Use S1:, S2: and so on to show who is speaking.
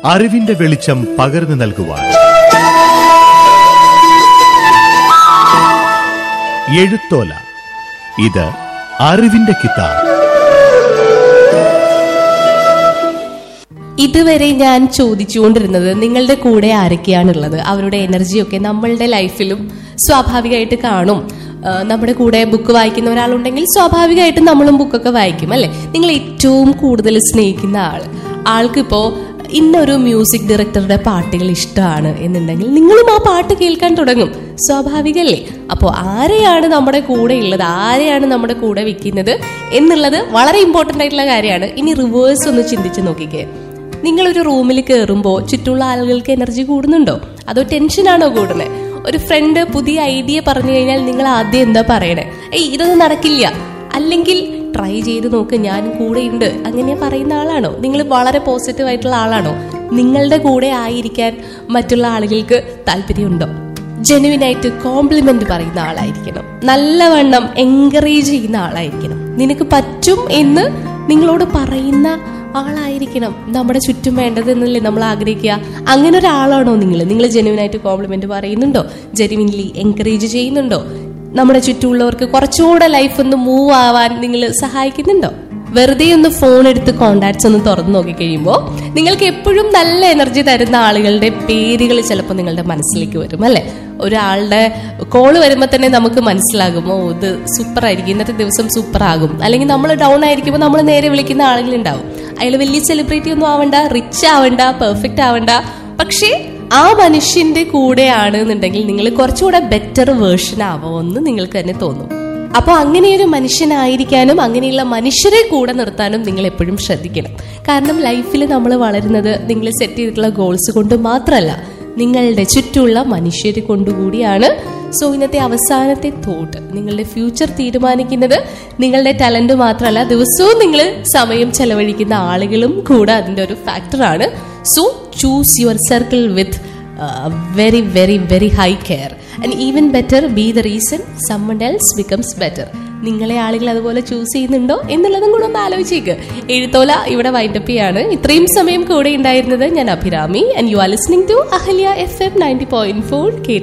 S1: അറിവിന്റെ വെളിച്ചം പകർന്നു നൽകുവാൻ എഴുത്തോല ഇത് അറിവിന്റെ കിതാബ്
S2: ഇതുവരെ ഞാൻ ചോദിച്ചുകൊണ്ടിരുന്നത് നിങ്ങളുടെ കൂടെ ആരൊക്കെയാണുള്ളത് അവരുടെ എനർജിയൊക്കെ നമ്മളുടെ ലൈഫിലും സ്വാഭാവികമായിട്ട് കാണും ആ, നമ്മുടെ കൂടെ ബുക്ക് വായിക്കുന്ന ഒരാളുണ്ടെങ്കിൽ സ്വാഭാവികമായിട്ടും നമ്മളും ബുക്കൊക്കെ വായിക്കും അല്ലെ നിങ്ങൾ ഏറ്റവും കൂടുതൽ സ്നേഹിക്കുന്ന ആൾ ആൾക്കിപ്പോ ഇന്നൊരു മ്യൂസിക് ഡയറക്ടറുടെ പാട്ടുകൾ ഇഷ്ടമാണ് എന്നുണ്ടെങ്കിൽ നിങ്ങളും ആ പാട്ട് കേൾക്കാൻ തുടങ്ങും സ്വാഭാവികല്ലേ അപ്പോൾ ആരെയാണ് നമ്മുടെ കൂടെ ഉള്ളത് ആരെയാണ് നമ്മുടെ കൂടെ വെക്കുന്നത് എന്നുള്ളത് വളരെ ഇമ്പോർട്ടന്റ് ആയിട്ടുള്ള കാര്യമാണ് ഇനി റിവേഴ്സ് ഒന്ന് ചിന്തിച്ച് നോക്കിക്കേ നിങ്ങളൊരു റൂമിൽ കയറുമ്പോൾ ചുറ്റുള്ള ആളുകൾക്ക് എനർജി കൂടുന്നുണ്ടോ അതോ ടെൻഷനാണോ കൂടുന്നത് ഒരു ഫ്രണ്ട് പുതിയ ഐഡിയ പറഞ്ഞു കഴിഞ്ഞാൽ നിങ്ങൾ ആദ്യം എന്താ പറയണേ ഏയ് ഇതൊന്നും നടക്കില്ല അല്ലെങ്കിൽ ട്രൈ ചെയ്ത് നോക്ക് ഞാൻ കൂടെയുണ്ട് അങ്ങനെ പറയുന്ന ആളാണോ നിങ്ങൾ വളരെ പോസിറ്റീവ് ആയിട്ടുള്ള ആളാണോ നിങ്ങളുടെ കൂടെ ആയിരിക്കാൻ മറ്റുള്ള ആളുകൾക്ക് താല്പര്യമുണ്ടോ ജെനുവിനായിട്ട് കോംപ്ലിമെന്റ് പറയുന്ന ആളായിരിക്കണം നല്ലവണ്ണം എൻകറേജ് ചെയ്യുന്ന ആളായിരിക്കണം നിനക്ക് പറ്റും എന്ന് നിങ്ങളോട് പറയുന്ന ആളായിരിക്കണം നമ്മുടെ ചുറ്റും വേണ്ടത് എന്നല്ലേ നമ്മൾ ആഗ്രഹിക്കുക അങ്ങനെ ഒരാളാണോ നിങ്ങൾ നിങ്ങൾ ജെനുവിനായിട്ട് കോംപ്ലിമെന്റ് പറയുന്നുണ്ടോ ജെനുവിൻലി എൻകറേജ് ചെയ്യുന്നുണ്ടോ നമ്മുടെ ചുറ്റുമുള്ളവർക്ക് കുറച്ചുകൂടെ ലൈഫ് ഒന്ന് മൂവ് ആവാൻ നിങ്ങൾ സഹായിക്കുന്നുണ്ടോ വെറുതെ ഒന്ന് ഫോൺ എടുത്ത് കോണ്ടാക്ട്സ് ഒന്ന് തുറന്നു നോക്കി കഴിയുമ്പോൾ നിങ്ങൾക്ക് എപ്പോഴും നല്ല എനർജി തരുന്ന ആളുകളുടെ പേരുകൾ ചിലപ്പോൾ നിങ്ങളുടെ മനസ്സിലേക്ക് വരും അല്ലെ ഒരാളുടെ കോള് വരുമ്പോൾ തന്നെ നമുക്ക് മനസ്സിലാകും ഓ ഇത് സൂപ്പർ ആയിരിക്കും ഇന്നത്തെ ദിവസം സൂപ്പർ ആകും അല്ലെങ്കിൽ നമ്മൾ ഡൗൺ ആയിരിക്കുമ്പോൾ നമ്മൾ നേരെ വിളിക്കുന്ന ആളുകളുണ്ടാവും അയാൾ വലിയ സെലിബ്രിറ്റി ഒന്നും ആവണ്ട റിച്ച് ആവണ്ട പെർഫെക്റ്റ് ആവണ്ട പക്ഷേ ആ മനുഷ്യന്റെ കൂടെയാണ് എന്നുണ്ടെങ്കിൽ നിങ്ങൾ കുറച്ചുകൂടെ ബെറ്റർ വേർഷൻ ആവുമെന്ന് നിങ്ങൾക്ക് തന്നെ തോന്നും അപ്പോൾ അങ്ങനെയൊരു മനുഷ്യനായിരിക്കാനും അങ്ങനെയുള്ള മനുഷ്യരെ കൂടെ നിർത്താനും നിങ്ങൾ എപ്പോഴും ശ്രദ്ധിക്കണം കാരണം ലൈഫിൽ നമ്മൾ വളരുന്നത് നിങ്ങൾ സെറ്റ് ചെയ്തിട്ടുള്ള ഗോൾസ് കൊണ്ട് മാത്രമല്ല നിങ്ങളുടെ ചുറ്റുമുള്ള മനുഷ്യരെ കൊണ്ടുകൂടിയാണ് സോ ഇന്നത്തെ അവസാനത്തെ തോട്ട് നിങ്ങളുടെ ഫ്യൂച്ചർ തീരുമാനിക്കുന്നത് നിങ്ങളുടെ ടാലന്റ് മാത്രമല്ല ദിവസവും നിങ്ങൾ സമയം ചെലവഴിക്കുന്ന ആളുകളും കൂടെ അതിന്റെ ഒരു ഫാക്ടറാണ് so choose your circle with very very very high care and even better be the reason someone else becomes better നിങ്ങളെ ആളുകൾ അതുപോലെ ചൂസ് ചെയ്യുന്നുണ്ടോ എന്നുള്ളതും കൂടെ ഒന്ന് ആലോചിച്ചേക്ക് എഴുത്തോല ഇവിടെ വൈൻഡപ്പ് ചെയ്യാണ് ഇത്രയും സമയം കൂടെ ഉണ്ടായിരുന്നത് ഞാൻ Abhirami and you are listening to Ahalya F M ninety point four കേട്ട്